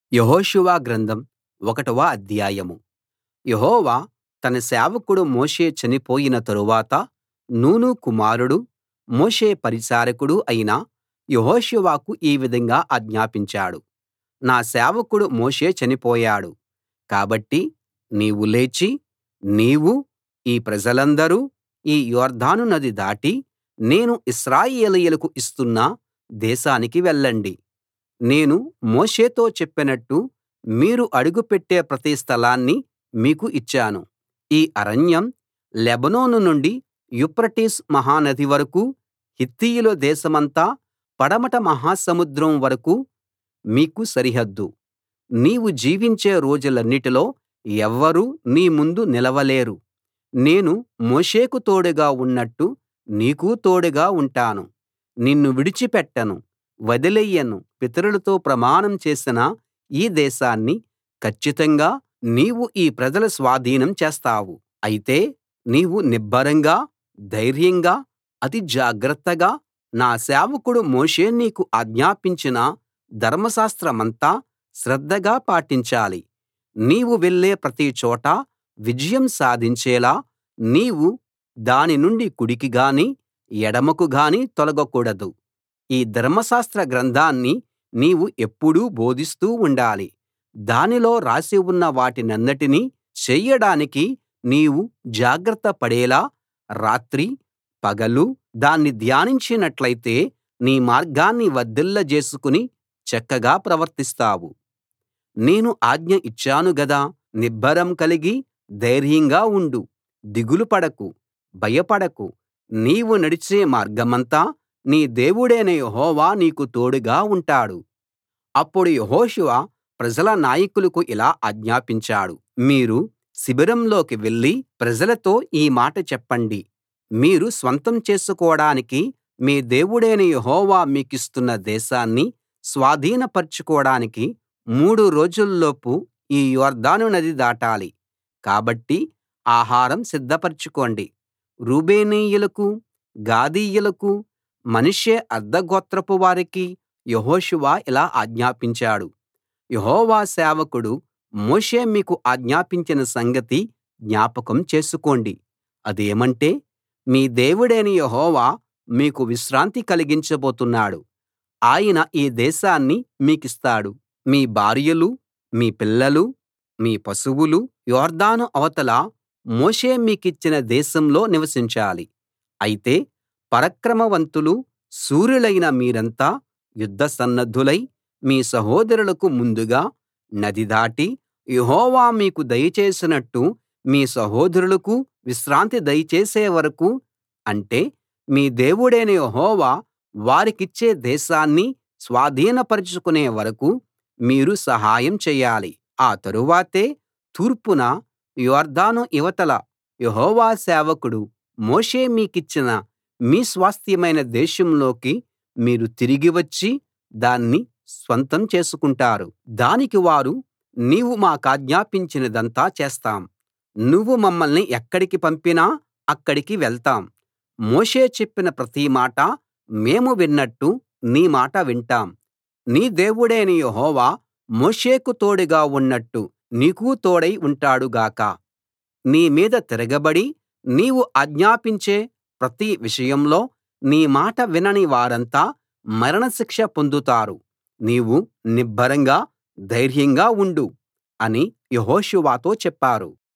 యెహోషువ గ్రంథం ఒకటవ అధ్యాయం యెహోవా తన సేవకుడు మోషే చనిపోయిన తరువాత నూను కుమారుడూ మోషే పరిచారకుడూ అయిన యెహోషువకు ఈ విధంగా ఆజ్ఞాపించాడు నా సేవకుడు మోషే చనిపోయాడు కాబట్టి నీవు లేచి నీవూ ఈ ప్రజలందరూ ఈ యొర్దాను నది దాటి నేను ఇశ్రాయేలీయులకు ఇస్తున్న దేశానికి వెళ్ళండి నేను మోషేతో చెప్పినట్టు మీరు అడుగు పెట్టే ప్రతి స్థలాన్నీ మీకు ఇచ్చాను ఈ అరణ్యం లెబానోను నుండి యూఫ్రటీసు మహానది వరకూ హిత్తీయుల దేశమంతా పడమట మహాసముద్రం వరకూ మీకు సరిహద్దు నీవు జీవించే రోజులన్నిటిలో ఎవ్వరూ నీ ముందు నిలవలేరు నేను మోషేకు తోడుగా ఉన్నట్టు నీకూ తోడుగా ఉంటాను నిన్ను విడిచిపెట్టను వదిలెయ్యను పితరులతో ప్రమాణం చేసిన ఈ దేశాన్ని కచ్చితంగా నీవు ఈ ప్రజల స్వాధీనం చేస్తావు అయితే నీవు నిబ్బరంగా ధైర్యంగా అతి జాగ్రత్తగా నా సేవకుడు మోషే నీకు ఆజ్ఞాపించిన ధర్మశాస్త్రమంతా శ్రద్ధగా పాటించాలి నీవు వెళ్ళే ప్రతి చోటా విజయం సాధించేలా నీవు దాని నుండి కుడికి గాని ఎడమకు గాని తొలగకూడదు ఈ ధర్మశాస్త్ర గ్రంథాన్ని నీవు ఎప్పుడూ బోధిస్తూ ఉండాలి దానిలో రాసి ఉన్న వాటినన్నిటినీ చెయ్యడానికి నీవు జాగ్రత్త పడేలా రాత్రీ పగలూ దాన్ని ధ్యానించినట్లయితే నీ మార్గాన్ని వర్ధిల్లజేసుకుని చక్కగా ప్రవర్తిస్తావు నేను ఆజ్ఞ ఇచ్చాను గదా నిబ్బరం కలిగి ధైర్యంగా ఉండు దిగులు పడకు భయపడకు నీవు నడిచే మార్గమంతా నీ దేవుడైన యెహోవా నీకు తోడుగా ఉంటాడు అప్పుడు యెహోషువ ప్రజల నాయకులకు ఇలా ఆజ్ఞాపించాడు మీరు శిబిరంలోకి వెళ్లి ప్రజలతో ఈ మాట చెప్పండి మీరు స్వంతం చేసుకోడానికి మీ దేవుడైన యెహోవా మీకిస్తున్న దేశాన్ని స్వాధీనపరచుకోడానికి మూడు రోజుల్లోపు ఈ యొర్దాను నది దాటాలి కాబట్టి ఆహారం సిద్ధపరచుకోండి రూబేనీయులకు గాదీయులకు మనష్షే అర్థగోత్రపు వారికి యెహోషువ ఇలా ఆజ్ఞాపించాడు యెహోవా సేవకుడు మోషే మీకు ఆజ్ఞాపించిన సంగతి జ్ఞాపకం చేసుకోండి అదేమంటే మీ దేవుడైన యెహోవా మీకు విశ్రాంతి కలిగించబోతున్నాడు ఆయన ఈ దేశాన్ని మీకిస్తాడు మీ భార్యలూ మీ పిల్లలూ మీ పశువులూ యొర్దాను అవతల మోషే మీకిచ్చిన దేశంలో నివసించాలి అయితే పరాక్రమవంతులు శూరులైన మీరంతా యుద్ధ సన్నద్ధులై మీ సహోదరులకు ముందుగా నది దాటి యెహోవా మీకు దయచేసినట్టు మీ సహోదరులకు విశ్రాంతి దయచేసే వరకూ అంటే మీ దేవుడైన యెహోవా వారికిచ్చే దేశాన్ని స్వాధీనపరచుకునే వరకూ మీరు సహాయం చెయ్యాలి ఆ తరువాతే తూర్పున యొర్దాను ఇవతల యెహోవా సేవకుడు మోషే మీకిచ్చిన మీ స్వాస్థ్యమైన దేశంలోకి మీరు తిరిగి వచ్చి దాన్ని స్వంతం చేసుకుంటారు దానికి వారు నీవు మాకాజ్ఞాపించినదంతా చేస్తాం నువ్వు మమ్మల్ని ఎక్కడికి పంపినా అక్కడికి వెళ్తాం మోషే చెప్పిన ప్రతి మాటా మేము విన్నట్టు నీ మాట వింటాం నీ దేవుడైన యెహోవా మోషేకు తోడుగా ఉన్నట్టు నీకూ తోడై ఉంటాడు గాక నీ మీద తిరగబడి నీవు ఆజ్ఞాపించే ప్రతి విషయంలో నీ మాట వినని వారంతా మరణశిక్ష పొందుతారు నీవు నిబ్బరంగా ధైర్యంగా ఉండు అని యెహోషువతో చెప్పారు